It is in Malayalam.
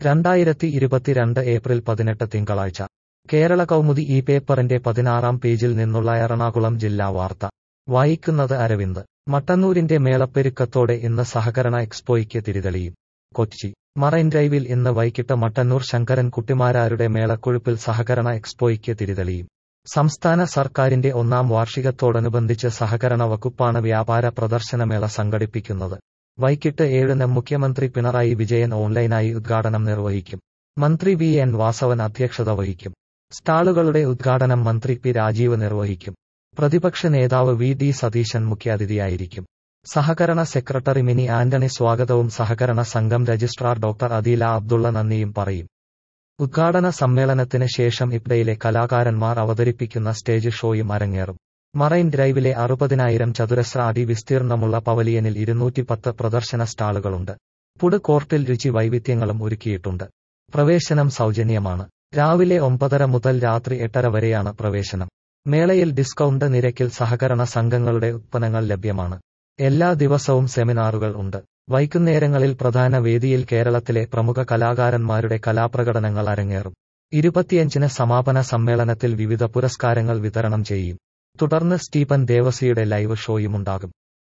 രണ്ടായിരത്തി ഇരുപത്തിരണ്ട് ഏപ്രിൽ പതിനെട്ട് തിങ്കളാഴ്ച കേരള കൗമുദി ഈ പേപ്പറിന്റെ പതിനാറാം പേജിൽ നിന്നുള്ള എറണാകുളം ജില്ലാ വാർത്ത വായിക്കുന്നത് അരവിന്ദ് മട്ടന്നൂരിന്റെ മേളപ്പെരുക്കത്തോടെ ഇന്ന് സഹകരണ എക്സ്പോയ്ക്ക് തിരിതെളിയും കൊച്ചി മറൈൻ ഡ്രൈവിൽ ഇന്ന് വൈകിട്ട് മട്ടന്നൂർ ശങ്കരൻ കുട്ടിമാരാരുടെ മേളക്കൊഴുപ്പിൽ സഹകരണ എക്സ്പോയ്ക്ക് തിരിതെളിയും സംസ്ഥാന സർക്കാരിന്റെ ഒന്നാം വാർഷികത്തോടനുബന്ധിച്ച് സഹകരണ വകുപ്പാണ് വ്യാപാര പ്രദർശനമേള സംഘടിപ്പിക്കുന്നത് വൈകിട്ട് ഏഴിന് മുഖ്യമന്ത്രി പിണറായി വിജയൻ ഓൺലൈനായി ഉദ്ഘാടനം നിർവഹിക്കും മന്ത്രി വി എൻ വാസവൻ അധ്യക്ഷത വഹിക്കും സ്റ്റാളുകളുടെ ഉദ്ഘാടനം മന്ത്രി പി രാജീവ് നിർവഹിക്കും പ്രതിപക്ഷ നേതാവ് വി ഡി സതീശൻ മുഖ്യാതിഥിയായിരിക്കും സഹകരണ സെക്രട്ടറി മിനി ആന്റണി സ്വാഗതവും സഹകരണ സംഘം രജിസ്ട്രാർ ഡോക്ടർ അദീല അബ്ദുള്ള നന്ദിയും പറയും ഉദ്ഘാടന സമ്മേളനത്തിന് ശേഷം ഇബ്ഡയിലെ കലാകാരന്മാർ അവതരിപ്പിക്കുന്ന സ്റ്റേജ് ഷോയും അരങ്ങേറും മറൈൻ ഡ്രൈവിലെ അറുപതിനായിരം ചതുരശ്ര അടി വിസ്തീർണമുള്ള പവലിയനിൽ ഇരുന്നൂറ്റിപ്പത്ത് പ്രദർശന സ്റ്റാളുകളുണ്ട് ഫുഡ് കോർട്ടിൽ രുചി വൈവിധ്യങ്ങളും ഒരുക്കിയിട്ടുണ്ട് പ്രവേശനം സൗജന്യമാണ് രാവിലെ ഒമ്പതര മുതൽ രാത്രി എട്ടര വരെയാണ് പ്രവേശനം മേളയിൽ ഡിസ്കൗണ്ട് നിരക്കിൽ സഹകരണ സംഘങ്ങളുടെ ഉത്പന്നങ്ങൾ ലഭ്യമാണ് എല്ലാ ദിവസവും സെമിനാറുകൾ ഉണ്ട് വൈകുന്നേരങ്ങളിൽ പ്രധാന വേദിയിൽ കേരളത്തിലെ പ്രമുഖ കലാകാരന്മാരുടെ കലാപ്രകടനങ്ങൾ അരങ്ങേറും ഇരുപത്തിയഞ്ചിന് സമാപന സമ്മേളനത്തിൽ വിവിധ പുരസ്കാരങ്ങൾ വിതരണം ചെയ്യും തുടർന്ന് സ്റ്റീഫൻ ദേവസിയുടെ ലൈവ് ഷോയുമുണ്ടാകും